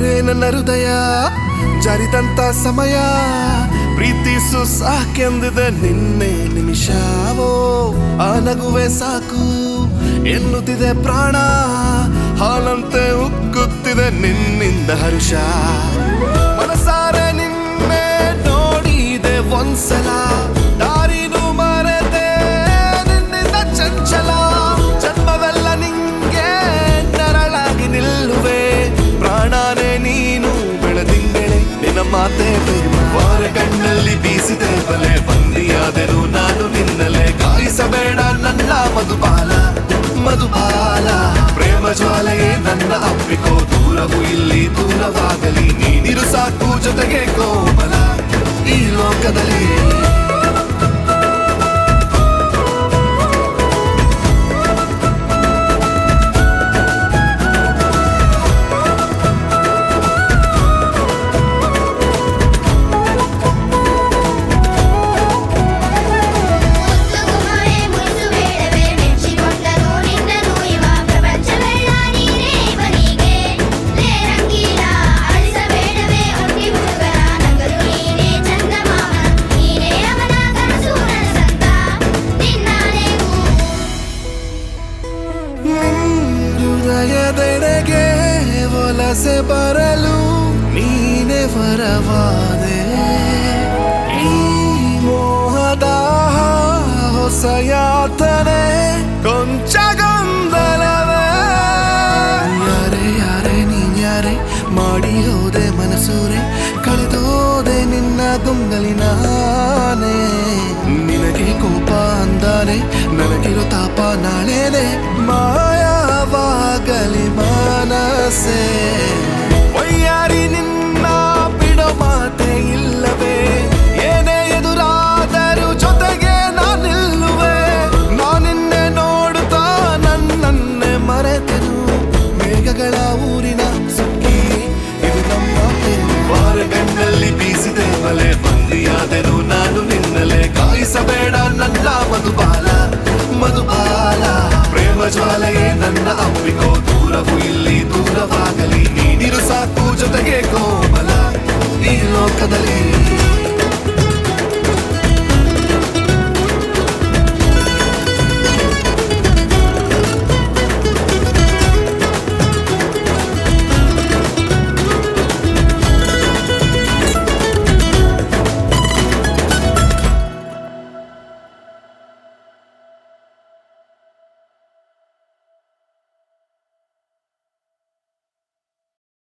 ಆದರೆ ನನ್ನ ಹೃದಯ ಜಾರಿದಂತ ಸಮಯ ಪ್ರೀತಿಸು ಸಾಕೆಂದಿದೆ ನಿನ್ನೆ ನಿಮಿಷವೋ ಆ ನಗುವೆ ಸಾಕು ಎನ್ನುತ್ತಿದೆ ಪ್ರಾಣ ಹಾಲಂತೆ ಉಕ್ಕುತ್ತಿದೆ ನಿನ್ನಿಂದ ಹರುಷ ಮನಸಾರೆ ನಿನ್ನೆ ನೋಡಿದೆ ಒಂದ್ಸಲ ದಾರಿನೂ ಮರೆತೆ ನಿನ್ನಿಂದ ಚಂಚಲ ಜನ್ಮವೆಲ್ಲ ನಿಂಗೆ ನರಳಾಗಿ ನಿಲ್ಲುವೆ ಪ್ರಾಣನೇ ನೀನು ಬೆಳೆದಿಂಗೆಳೆ ನಿನ್ನ ಮಾತೆ ಪ್ರೇಮ ವಾರ ಕಣ್ಣಲ್ಲಿ ಬೀಸಿದೆ ಬಲೆ ಬಂದಿಯಾದರು ನಾನು ನಿನ್ನಲೆ ಕಾಯಿಸಬೇಡ ನನ್ನ ಮಧುಬಾಲ ಮಧುಬಾಲ ಪ್ರೇಮ ಜ್ವಾಲೆಯೇ ನನ್ನ ಅಪ್ಪಿಕೋ ದೂರವು ಇಲ್ಲಿ ದೂರವಾಗಲಿ ನೀನಿರು ಸಾಕು ಜೊತೆಗೆ ಕೋಮಲ ಈ ಲೋಕದಲ್ಲಿ ಮುತ್ತುಗುಮಾರೆ ಮುತ್ತು ಬೇಡವೇ ಮೆಚ್ಚಿಕೊಂಡರು ನಿನ್ನನು ಇವ ಪ್ರಪಂಚವೆಲ್ಲ ನೀನೇ ಇವನಿಗೆ ಲೇ ರಂಗೀಲ ಅಳಿಸಬೇಡವೇ ಒಟ್ಟಿ ಹುಡುಗರ ನಗಲು ನೀನೇ ಚಂದಮಾಮ ನೀನೇ ಅವನ ಕನಸು ನನಸಂತ ನಿನ್ನಾನೆಗೂ ಹೃದಯದೆಡೆಗೆ ವಲಸೆ ಬರಲು ನೀನೆ ವರವಾದೆ ಈ ಮೋಹದ ಹೊಸ ಯಾತನೆ ಕೊಂಚ ಗೊಂದಲವೇ ಯಾರೇ ಯಾರೇ ನೀನ್ ಯಾರೇ ಮಾಡಿ ಹೋದೆ ಮನಸೂರೆ ಕಳೆದೋದೆ ನಿನ್ನ ಗೊಂದಲಿ ನಾನೇ ನಿನಗೆ ಕೋಪ ಅಂದಾನೆ ನನಗಿರೋ ತಾಪ ನಾಳೆನೆ ಮಾಯವಾಗಲಿ ಮನಸ್ಸೇ ವಯ್ಯಾರಿ ನಿನ್ನ ಬಿಡೋ ಮಾತೆ ಇಲ್ಲವೇ ಏನೇ ಎದುರಾದರೂ ಜೊತೆಗೆ ನಾನಿಲ್ಲುವೆ ನಾನಿನ್ನೆ ನೋಡುತ್ತಾ ನನ್ನನ್ನೇ ಮರೆತೆನು ಮೇಘಗಳ ಊರಿನ ಸುಗ್ಗಿ ಇದು ನಮ್ಮ ಪ್ರೇಮ. ವಾರಗಣ್ಣಲ್ಲಿ ಬೀಸಿದೆ ಮಲೆ ಬಂದಿಯಾದೆನು ನಾನು ನಿನ್ನಲೆ ಕಾಯಿಸಬೇಡ ನನ್ನ ಮಧುಬಾಲ ಮಧುಬಾಲ ಪ್ರೇಮ ಜ್ವಾಲೆಯೇ ನನ್ನ ಅಪ್ಪಿಕೋ ದೂರವು ಇಲ್ಲಿ ದೂರವಾಗಲಿ ನೀನಿರು ಸಾಕು ಜೊತೆಗೆ ಕೋಮಲ ಈ ಲೋಕದಲ್ಲಿ